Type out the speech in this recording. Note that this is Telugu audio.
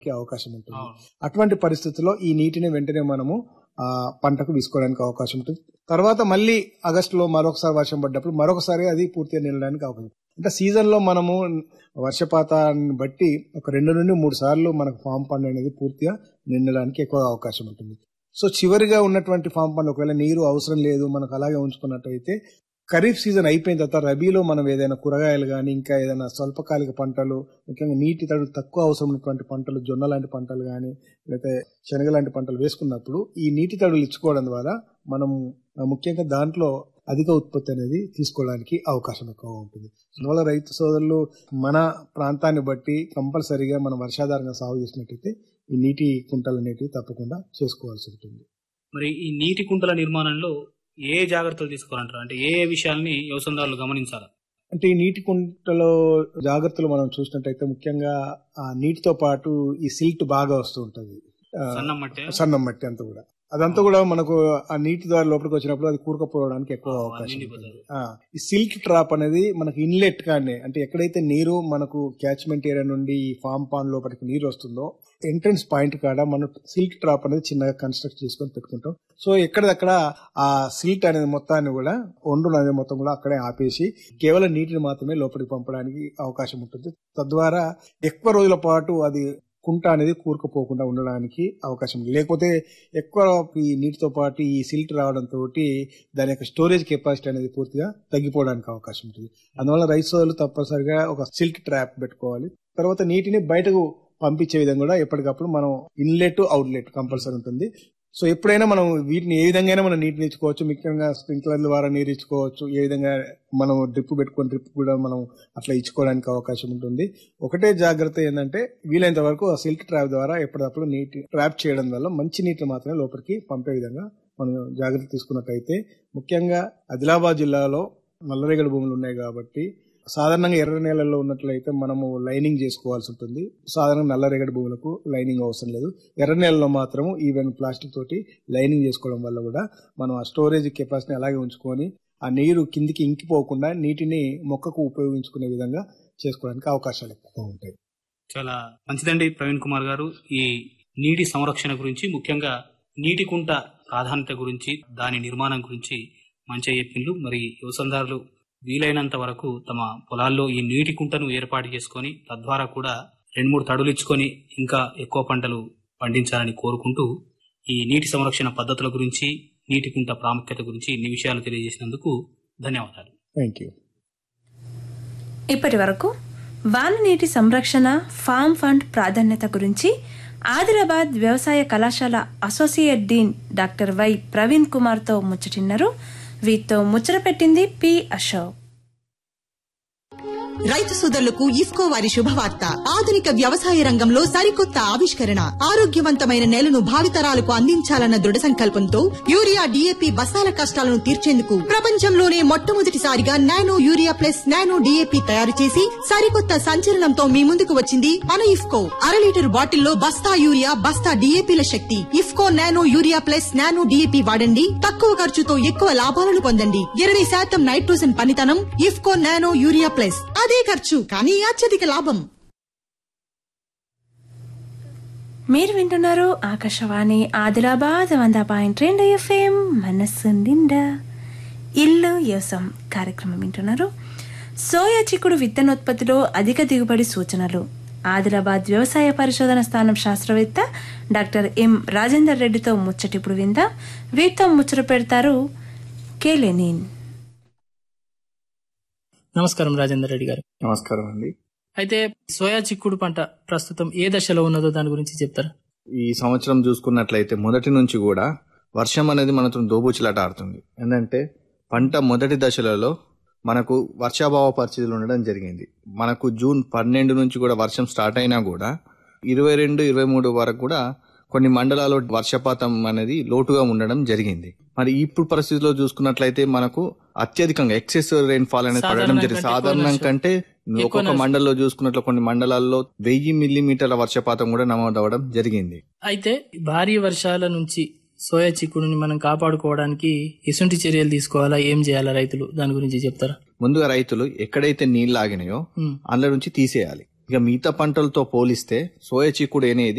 అవకాశం ఉంటుంది అవును. అటువంటి పరిస్థితుల్లో ఈ నీటిని వెంటనే మనము ఆ పంటకు తీసుకోవడానికి అవకాశం ఉంటుంది తర్వాత మళ్ళీ ఆగస్టులో మరొకసారి వర్షం పడ్డప్పుడు మరొకసారి అది పూర్తిగా నిలడానికి అవకాశం అంటే సీజన్ లో మనము వర్షపాతాన్ని బట్టి ఒక రెండు నుండి మూడు సార్లు మనకు ఫామ్ పండు అనేది పూర్తిగా నిండడానికి ఎక్కువ అవకాశం ఉంటుంది సో చివరిగా ఉన్నటువంటి ఫామ్ పండు ఒకవేళ నీరు అవసరం లేదు మనకు అలాగే ఉంచుకున్నట్టయితే ఖరీఫ్ సీజన్ అయిపోయిన తర్వాత రబీలో మనం ఏదైనా కూరగాయలు కానీ ఇంకా ఏదైనా స్వల్పకాలిక పంటలు ముఖ్యంగా నీటి తడు తక్కువ అవసరం ఉన్నటువంటి పంటలు జొన్న లాంటి పంటలు కానీ లేకపోతే శనగ లాంటి పంటలు వేసుకున్నప్పుడు ఈ నీటి తడులు ఇచ్చుకోవడం ద్వారా మనం ఆ, ముఖ్యంగా దాంట్లో అధిక ఉత్పత్తి అనేది తీసుకోవడానికి అవకాశం ఎక్కువ ఉంటుంది అందువల్ల రైతు సోదరులు మన ప్రాంతాన్ని బట్టి కంపల్సరీగా మనం వర్షాధారంగా సాగు చేసినట్టయితే ఈ నీటి కుంటలు అనేటివి తప్పకుండా చేసుకోవాల్సి ఉంటుంది మరి ఈ నీటి కుంటల నిర్మాణంలో ఏ జాగ్రత్తలు తీసుకోవాలంటారు అంటే ఏ ఏ విషయాల్ని వ్యవసాయదారులు గమనించాలి అంటే ఈ నీటి కుంటలో జాగ్రత్తలు మనం చూసినట్టయితే ముఖ్యంగా ఆ నీటితో పాటు ఈ సిల్ట్ బాగా వస్తూ ఉంటది ఆ, సన్నం మట్టి సన్నం మట్టి అంతా కూడా అదంతా కూడా మనకు ఆ నీటి ద్వారా లోపలికి వచ్చినప్పుడు అది కూరుకుపోవడానికి ఎక్కువ ఆ, అవకాశం నిండిపోతుంది. ఉంటుంది ఆ, ఈ సిల్క్ ట్రాప్ అనేది మనకు ఇన్లెట్ కానీ అంటే ఎక్కడైతే నీరు మనకు క్యాచ్మెంట్ ఏరియా నుండి ఈ ఫామ్ పాండ్ లోపలికి నీరు వస్తుందో ఎంట్రన్స్ పాయింట్ కాడ మనం సిల్క్ ట్రాప్ అనేది చిన్నగా కన్స్ట్రక్ట్ చేసుకొని పెట్టుకుంటాం సో ఎక్కడదక్కడ ఆ సిల్ట్ అనేది మొత్తాన్ని కూడా ఒండు అనేది మొత్తం కూడా అక్కడే ఆపేసి కేవలం నీటిని మాత్రమే లోపలికి పంపడానికి అవకాశం ఉంటుంది తద్వారా ఎక్కువ రోజుల పాటు అది కుంట అనేది కూరుకుపోకుండా ఉండడానికి అవకాశం ఉంది లేకపోతే ఎక్కువ ఈ నీటితో పాటు ఈ సిల్ట్ రావడం తోటి దాని యొక్క స్టోరేజ్ కెపాసిటీ అనేది పూర్తిగా తగ్గిపోవడానికి అవకాశం ఉంటుంది అందువల్ల రైతు సోదరులు తప్పనిసరిగా ఒక సిల్క్ ట్రాప్ పెట్టుకోవాలి తర్వాత నీటిని బయటకు పంపించే విధంగా కూడా ఎప్పటికప్పుడు మనం ఇన్లెట్ అవుట్లెట్ కంపల్సరీ ఉంటుంది సో ఎప్పుడైనా మనం వీటిని ఏ విధంగా మనం నీటిని ఇచ్చుకోవచ్చు ముఖ్యంగా స్ప్రింక్లర్ ద్వారా నీరు ఇచ్చుకోవచ్చు ఏ విధంగా మనం డ్రిప్ పెట్టుకొని డ్రిప్ కూడా మనం అట్లా ఇచ్చుకోవడానికి అవకాశం ఉంటుంది ఒకటే జాగ్రత్త ఏంటంటే వీలైనంత వరకు ఆ సిల్క్ ట్రాప్ ద్వారా ఎప్పటికప్పుడు నీటి ట్రాప్ చేయడం వల్ల మంచి నీటిని మాత్రమే లోపలికి పంపే విధంగా మనం జాగ్రత్త తీసుకున్నట్టయితే ముఖ్యంగా ఆదిలాబాద్ జిల్లాలో నల్లరేగడి భూములు ఉన్నాయి కాబట్టి సాధారణంగా ఎర్ర నేలల్లో ఉన్నట్లయితే మనము లైనింగ్ చేసుకోవాల్సి ఉంటుంది సాధారణంగా నల్లరేగడి భూములకు లైనింగ్ అవసరం లేదు ఎర్ర నేలలో మాత్రం ఈవెన్ ప్లాస్టిక్ తోటి లైనింగ్ చేసుకోవడం వల్ల కూడా మనం ఆ స్టోరేజ్ కెపాసిటీ అలాగే ఉంచుకొని ఆ నీరు కిందికి ఇంకిపోకుండా నీటిని మొక్కకు ఉపయోగించుకునే విధంగా చేసుకోవడానికి అవకాశాలు ఎక్కువ ఉంటాయి చాలా మంచిదండి ప్రవీణ్ కుమార్ గారు ఈ నీటి సంరక్షణ గురించి ముఖ్యంగా నీటి కుంట ప్రాధాన్యత గురించి దాని నిర్మాణం గురించి మంచిగా చెప్పిండ్రు మరి వ్యవసాయదారులు వీలైనంత వరకు తమ పొలాల్లో ఈ నీటి కుంటను ఏర్పాటు చేసుకొని తద్వారా కూడా రెండు మూడు తడులు ఇచ్చుకొని ఇంకా ఎక్కువ పంటలు పండించాలని కోరుకుంటూ ఈ నీటి సంరక్షణ పద్ధతుల గురించి నీటి కుంట ప్రాముఖ్యత గురించి ఇన్ని విషయాలు తెలియజేసినందుకు ధన్యవాదాలు థ్యాంక్ యూ ఇప్పటి వరకు వాన నీటి సంరక్షణ ఫామ్ ఫండ్ ప్రాధాన్యత గురించి ఆదిలాబాద్ వ్యవసాయ కళాశాల associate dean doctor Y Praveen కుమార్తో ముచ్చటిన్నారు వీరితో ముచ్చట పెట్టింది పి అశోక్ రైతు సోదరులకు ఇఫ్కో వారి శుభవార్త ఆధునిక వ్యవసాయ రంగంలో సరికొత్త ఆవిష్కరణ ఆరోగ్యవంతమైన నేలను భావితరాలకు అందించాలన్న దృఢ సంకల్పంతో యూరియా డిఏపి బస్తాల కష్టాలను తీర్చేందుకు ప్రపంచంలోనే మొట్టమొదటిసారిగా nano urea plus nano DAP తయారు చేసి సరికొత్త సంచలనంతో మీ ముందుకు వచ్చింది మన ఇఫ్కో అర లీటర్ బాటిల్లో బస్తా యూరియా బస్తా డిఏపిల శక్తి IFFCO nano urea plus nano DAP వాడండి తక్కువ ఖర్చుతో ఎక్కువ లాభాలను పొందండి ఇరవై శాతం నైట్రోజన్ పనితనం ఇఫ్కో నానో యూరియా ప్లస్ అదే ఖర్చు కానీ అత్యధిక లాభం మీరు వింటున్నారు ఆకాశవాణి ఆదిలాబాద్ వంద పాయింట్ రెండు ఎఫ్ఎం మనస్సు నిండా ఇల్లు యోసం కార్యక్రమం వింటున్నారు సోయా చిక్కుడు విత్తనోత్పత్తిలో అధిక దిగుబడి సూచనలు ఆదిలాబాద్ వ్యవసాయ పరిశోధన స్థానం శాస్త్రవేత్త డాక్టర్ ఎం రాజేందర్ రెడ్డితో ముచ్చటిప్పుడు విందాం వీరితో ముచ్చట పెడతారు కే లెనిన్ నమస్కారం రాజేందర్ రెడ్డి గారు నమస్కారం అండి అయితే సోయా చిక్కుడు పంట ప్రస్తుతం ఏ దశలో ఉన్నదో దాని గురించి చెప్తారా ఈ సంవత్సరం చూసుకున్నట్లయితే మొదటి నుంచి కూడా వర్షం అనేది మనతో దోబూచిలాట ఆడుతుంది ఏంటంటే పంట మొదటి దశలలో మనకు వర్షాభావ పరిస్థితులు ఉండడం జరిగింది మనకు జూన్ పన్నెండు నుంచి కూడా వర్షం స్టార్ట్ అయినా కూడా ఇరవై రెండు ఇరవై మూడు వరకు కూడా కొన్ని మండలాల్లో వర్షపాతం అనేది లోటుగా ఉండడం జరిగింది మరి ఇప్పుడు పరిస్థితిలో చూసుకున్నట్లయితే మనకు అత్యధికంగా ఎక్సెస్ రెయిన్ ఫాల్ అనేది పడడం సాధారణం జరిగింది కంటే సాధారణం ఎక్కువ కంటే ఎక్కువ ఒక్కొక్క నష్టం. మండలంలో చూసుకున్నట్లు కొన్ని మండలాల్లో వెయ్యి మిల్లీమీటర్ల వర్షపాతం కూడా నమోదవడం జరిగింది అయితే భారీ వర్షాల నుంచి సోయా చిక్కుడుని మనం కాపాడుకోవడానికి ఎసుంటి చర్యలు తీసుకోవాలా ఏం చేయాలా రైతులు దాని గురించి చెప్తారా ముందుగా రైతులు ఎక్కడైతే నీళ్లు ఆగినాయో ఉమ్, అందులో నుంచి తీసేయాలి ఇక మిగతా పంటలతో పోలిస్తే సోయా చిక్కుడు అనేది